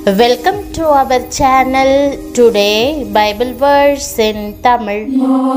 Welcome to our channel. Today, Bible verse in Tamil.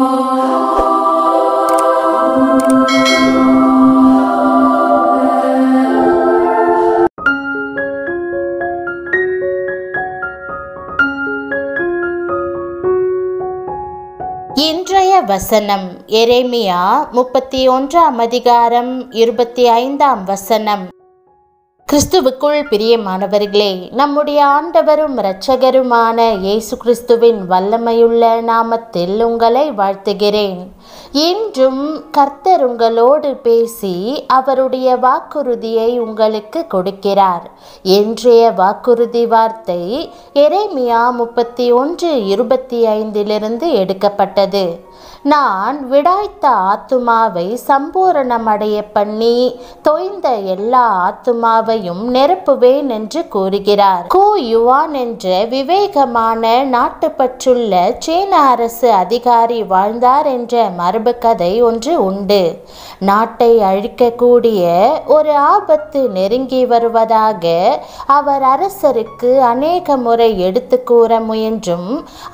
இன்றைய வசனம் எரேமியா முப்பத்தி ஒன்றாம் அதிகாரம் இருபத்தி ஐந்தாம் வசனம் கிறிஸ்துவுக்குள் பிரியமானவர்களே நம்முடைய ஆண்டவரும் இரட்சகருமான இயேசு கிறிஸ்துவின் வல்லமையுள்ள நாமத்தில் உங்களை வாழ்த்துகிறேன் இன்றும் கர்த்தர் உங்களோடு பேசி அவருடைய வாக்குறுதியை உங்களுக்கு கொடுக்கிறார் இன்றைய வாக்குறுதி வார்த்தை எரேமியா முப்பத்தி ஒன்று இருபத்தி ஐந்திலிருந்து எடுக்கப்பட்டது நான் விடாய்த்த ஆத்துமாவை சம்பூரணமடைய பண்ணி தொய்ந்த எல்லா ஆத்துமாவையும் நிரப்புவேன் என்று கூறுகிறார் கு யுவான் என்ற விவேகமான நாட்டுப்பற்றுள்ள சீன அரசு அதிகாரி வாழ்ந்தார் என்ற மரபு கதை ஒன்று உண்டு நாட்டை அழிக்கக்கூடிய ஒரு ஆபத்து நெருங்கி வருவதாக அவர் அரசருக்கு அநேக முறை எடுத்து கூற முயன்றும்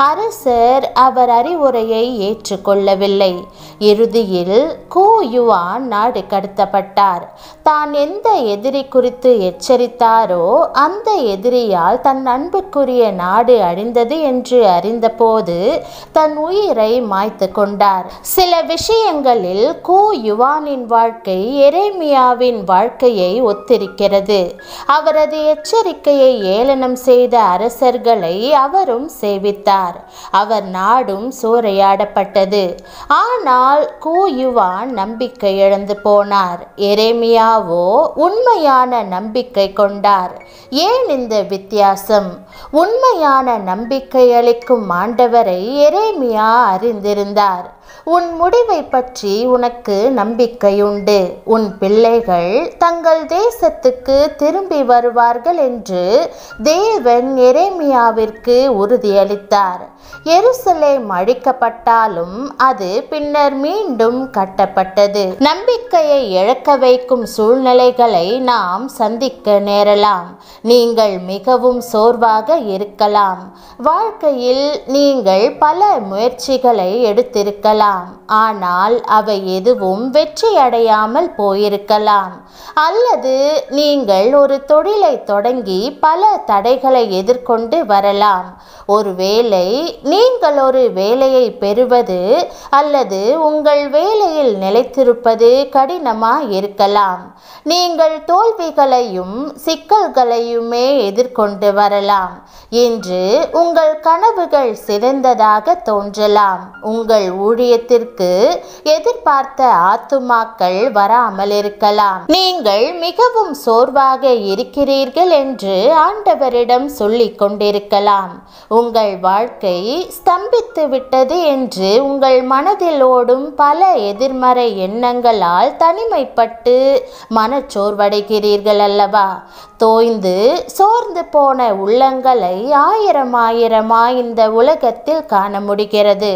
அரசர் அவர் அறிவுரையை ஏற்றுக்கொள்ளவில்லை இறுதியில் கூ யுவான் நாடு கடத்தப்பட்டார் தான் எந்த எதிரி குறித்து எச்சரித்தாரோ அந்த எதிரியால் தன் அன்புக்குரிய நாடு அழிந்தது என்று அறிந்தபோது தன் உயிரை மாய்த்து கொண்டார் சில விஷயங்களில் கூ யுவானின் வாழ்க்கை எரேமியாவின் வாழ்க்கையை ஒத்திருக்கிறது அவரது எச்சரிக்கையை ஏளனம் செய்த அரசர்களை அவரும் சேவித்தார் அவர் நாடும் சூறையாடப்பட்டது ஆனால் கூ யுவான் நம்பிக்கை இழந்து போனார் எரேமியாவோ உண்மையான நம்பிக்கை கொண்டார் ஏன் இந்த வித்தியாசம் உண்மையான நம்பிக்கை அளிக்கும் ஆண்டவரை எரேமியா அறிந்திருந்தார் உன் முடிவை பற்றி உனக்கு நம்பிக்கையுண்டு உன் பிள்ளைகள் தங்கள் தேசத்துக்கு திரும்பி வருவார்கள் என்று தேவன் எரேமியாவிற்கு உறுதியளித்தார் எருசலேம் அழிக்கப்பட்டாலும் அது பின்னர் மீண்டும் கட்டப்பட்டது நம்பிக்கையை இழக்க வைக்கும் சூழ்நிலைகளை நாம் சந்திக்க நேரலாம் நீங்கள் மிகவும் சோர்வாக இருக்கலாம் வாழ்க்கையில் நீங்கள் பல முயற்சிகளை எடுத்திருக்கலாம் ஆனால் அவை எதுவும் வெற்றி அடையாமல் போயிருக்கலாம் அல்லது நீங்கள் ஒரு தொழிலை தொடங்கி பல தடைகளை எதிர்கொண்டு வரலாம் ஒருவேளை நீங்கள் ஒரு வேலையை பெறுவது அல்லது உங்கள் வேலையில் நிலைத்திருப்பது கடினமாக இருக்கலாம் நீங்கள் தோல்விகளையும் சிக்கல்களையுமே எதிர்கொண்டு வரலாம் என்று உங்கள் கனவுகள் சிறந்ததாக தோன்றலாம் உங்கள் ஊழியத்திற்கு எதிர்பார்த்த ஆத்துமாக்கள் வராமல் இருக்கலாம் நீங்கள் மிகவும் சோர்வாக இருக்கிறீர்கள் என்று ஆண்டவரிடம் சொல்லிக் கொண்டிருக்கலாம் உங்கள் வாழ்க்கை ஸ்தம்பித்து விட்டது என்று உங்கள் மனதில் ஓடும் பல எதிர்மறை எண்ணங்களால் தனிமைப்பட்டு மனச்சோர்வடைகிறீர்கள் அல்லவா தோய்ந்து சோர்ந்து போன உள்ளங்களை ஆயிரம் ஆயிரமாய் இந்த உலகத்தில் காண முடிகிறது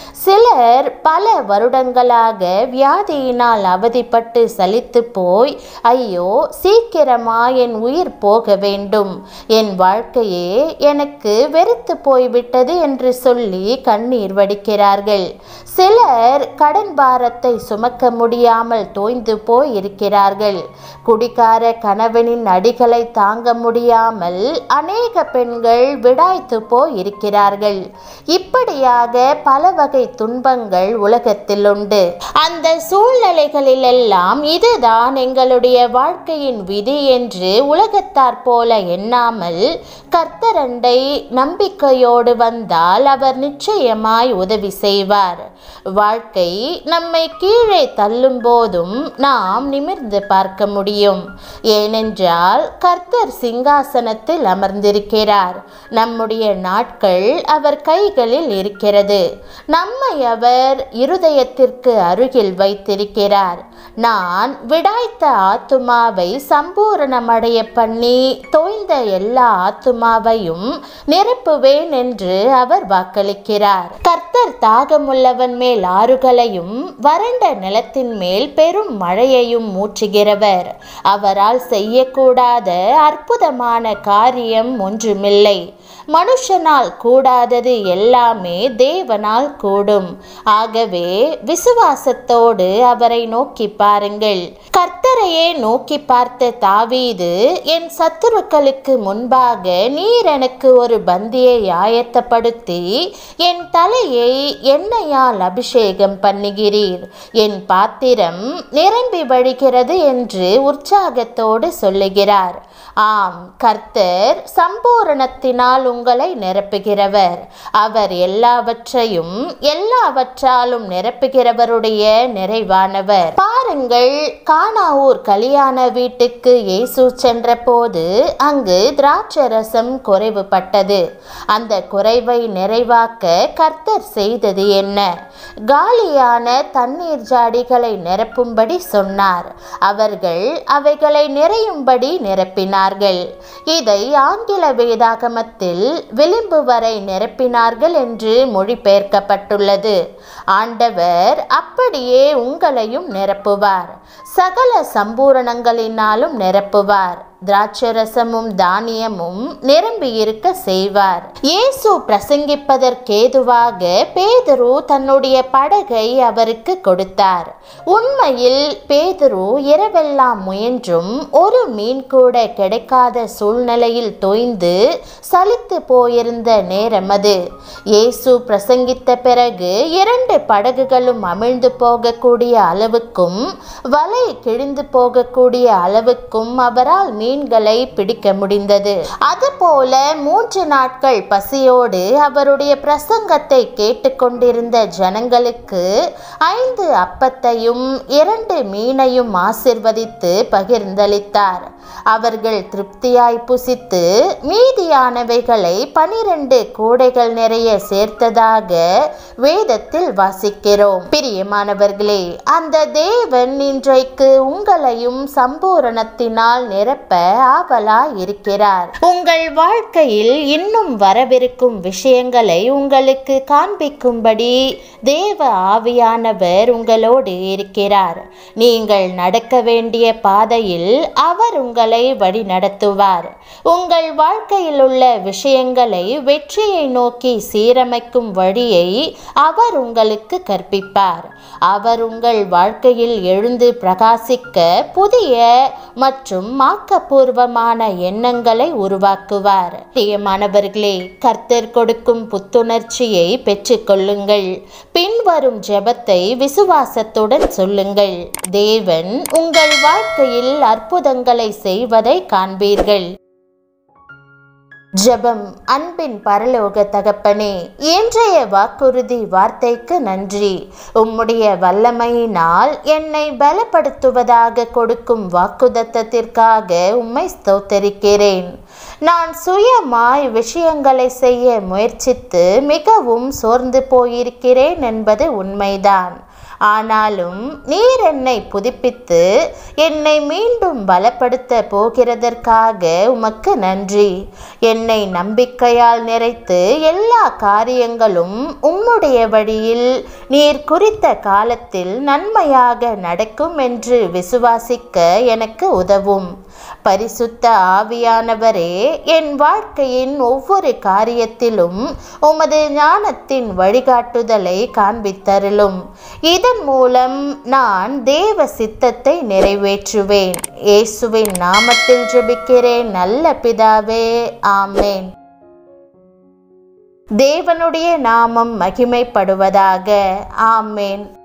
சிலர் பல வருடங்களாக வியாதியினால் அவதிப்பட்டு சலித்து போய் ஐயோ சீக்கிரமா என் உயிர் போக வேண்டும் என் வாழ்க்கையே எனக்கு வெறுத்து போய்விட்டது என்று சொல்லி கண்ணீர் வடிக்கிறார்கள் சிலர் கடன் பாரத்தை சுமக்க முடியாமல் தோய்ந்து போய் இருக்கிறார்கள் குடிகார கணவனின் அடிகளை தாங்க முடியாமல் அநேக பெண்கள் விடாய்த்து போய் இருக்கிறார்கள் இப்படியாக பல வகை துன்பங்கள் உலகத்தில் உண்டு அந்த சூழ்நிலைகளிலெல்லாம் இதுதான் எங்களுடைய வாழ்க்கையின் விதி என்று உலகத்தார் போல எண்ணாமல் கர்த்தரண்டை நம்பிக்கையோடு வந்தால் அவர் நிச்சயமாய் உதவி செய்வார் வாழ்க்கை நம்மை கீழே தள்ளும் போதும் நாம் நிமிர்ந்து பார்க்க முடியும் ஏனென்றால் கர்த்தர் சிங்காசனத்தில் அமர்ந்திருக்கிறார் நம்முடைய நாட்கள் அவர் கைகளில் இருக்கிறது நம்மை அவர் இருதயத்திற்கு அருகில் வைத்திருக்கிறார் நான் விடாய்த்த ஆத்துமாவை சம்பூரணமடைய பண்ணி தோய்ந்த எல்லா ஆத்துமா ஆத்துமாவையும் நிரப்புவேன் என்று அவர் வாக்களிக்கிறார் கர்த்தர் தாகமுள்ளவன் மேல் ஆறுகளையும் வறண்ட நிலத்தின் மேல் பெரும் மழையையும் ஊற்றுகிறவர் அவரால் செய்யக்கூடாத அற்புதமான காரியம் ஒன்றுமில்லை மனுஷனால் கூடாதது எல்லாமே தேவனால் கூடும் ஆகவே விசுவாசத்தோடு அவரை நோக்கி பாருங்கள் கர்த்தரையே நோக்கி பார்த்த தாவீது என் சத்துருக்களுக்கு முன்பாக நீர் எனக்கு ஒரு பந்தியை ஆயத்தப்படுத்தி என் தலையை எண்ணெயால் அபிஷேகம் பண்ணுகிறீர் என் பாத்திரம் நிரம்பி வழிகிறது என்று உற்சாகத்தோடு சொல்லுகிறார் ஆம் கர்த்தர் சம்பூரணத்தினால் உங்களை நிரப்புகிறவர் அவர் எல்லாவற்றையும் எல்லாவற்றாலும் நிரப்புகிறவருடைய நிறைவானவர் பாருங்கள் கானாவூர் கல்யாண வீட்டுக்கு இயேசு சென்றபோது அங்கு திராட்சரசம் குறைவுபட்டது அந்த குறைவை நிறைவாக்க கர்த்தர் செய்தது என்ன காலியான தண்ணீர் ஜாடிகளை நிரப்பும்படி சொன்னார் அவர்கள் அவைகளை நிறையும்படி நிரப்பினார்கள் இதை ஆங்கில வேதாகமத்தில் விளிம்பு வரை நிரப்பினார்கள் என்று மொழிபெயர்க்கப்பட்டுள்ளது ஆண்டவர் அப்படியே உங்களையும் நிரப்புவார் சகல சம்பூரணங்களினாலும் நிரப்புவார் திராட்சரசமும் தானியமும் நிரம்பி இருக்க செய்வார் இயேசு பிரசங்கிப்பதற்கேதுவாக பேதுரு தன்னுடைய படகை அவருக்கு கொடுத்தார் உண்மையில் பேதுரு இரவெல்லாம் முயன்றும் ஒரு மீன் கூட கிடைக்காத சூழ்நிலையில் தோய்ந்து சலித்து போயிருந்த நேரம் அது இயேசு பிரசங்கித்த பிறகு இரண்டு படகுகளும் அமிழ்ந்து போகக்கூடிய அளவுக்கும் வலை கிழிந்து போகக்கூடிய அளவுக்கும் அவரால் மீன்களை பிடிக்க முடிந்தது அதுபோல மூன்று நாட்கள் பசியோடு அவருடைய பிரசங்கத்தை கேட்டுக்கொண்டிருந்த ஜனங்களுக்கு ஐந்து அப்பத்தையும் இரண்டு மீனையும் ஆசிர்வதித்து பகிர்ந்தளித்தார் அவர்கள் திருப்தியாய் புசித்து மீதியானவைகளை பனிரெண்டு கூடைகள் நிறைய சேர்த்ததாக வேதத்தில் வாசிக்கிறோம் பிரியமானவர்களே அந்த தேவன் இன்றைக்கு உங்களையும் சம்பூரணத்தினால் நிரப்ப ஆவலாய் இருக்கிறார் உங்கள் வாழ்க்கையில் இன்னும் வரவிருக்கும் விஷயங்களை உங்களுக்கு காண்பிக்கும்படி தேவ ஆவியானவர் உங்களோடு இருக்கிறார் நீங்கள் நடக்க வேண்டிய பாதையில் அவர் உங்களை வழி நடத்துவார் உங்கள் வாழ்க்கையில் உள்ள விஷயங்களை வெற்றியை நோக்கி சீரமைக்கும் வழியை அவர் உங்களுக்கு கற்பிப்பார் அவர் உங்கள் வாழ்க்கையில் எழுந்து பிரகாசிக்க புதிய மற்றும் ஆக்கப்பூர்வமான எண்ணங்களை உருவாக்குவார் பிரியமானவர்களே கர்த்தர் கொடுக்கும் புத்துணர்ச்சியை பெற்றுக்கொள்ளுங்கள் பின்வரும் ஜெபத்தை விசுவாசத்துடன் சொல்லுங்கள் தேவன் உங்கள் வாழ்க்கையில் அற்புதங்களை செய்வதை காண்பீர்கள் ஜெபம் அன்பின் பரலோக தகப்பனே இன்றைய வாக்குறுதி வார்த்தைக்கு நன்றி உம்முடைய வல்லமையினால் என்னை பலப்படுத்துவதாக கொடுக்கும் வாக்குதத்தத்திற்காக உம்மை ஸ்தோத்தரிக்கிறேன் நான் சுயமாய் விஷயங்களை செய்ய முயற்சித்து மிகவும் சோர்ந்து போயிருக்கிறேன் என்பது உண்மைதான் ஆனாலும் நீர் என்னை புதுப்பித்து என்னை மீண்டும் பலப்படுத்த போகிறதற்காக உமக்கு நன்றி என்னை நம்பிக்கையால் நிறைத்து எல்லா காரியங்களும் உம்முடைய வழியில் நீர் குறித்த காலத்தில் நன்மையாக நடக்கும் என்று விசுவாசிக்க எனக்கு உதவும் பரிசுத்த ஆவியானவரே என் வாழ்க்கையின் ஒவ்வொரு காரியத்திலும் உமது ஞானத்தின் வழிகாட்டுதலை காண்பித்தருளும் இதன் மூலம் நான் தேவ சித்தத்தை நிறைவேற்றுவேன் இயேசுவின் நாமத்தில் ஜெபிக்கிறேன் நல்ல பிதாவே ஆமேன் தேவனுடைய நாமம் மகிமைப்படுவதாக ஆமேன்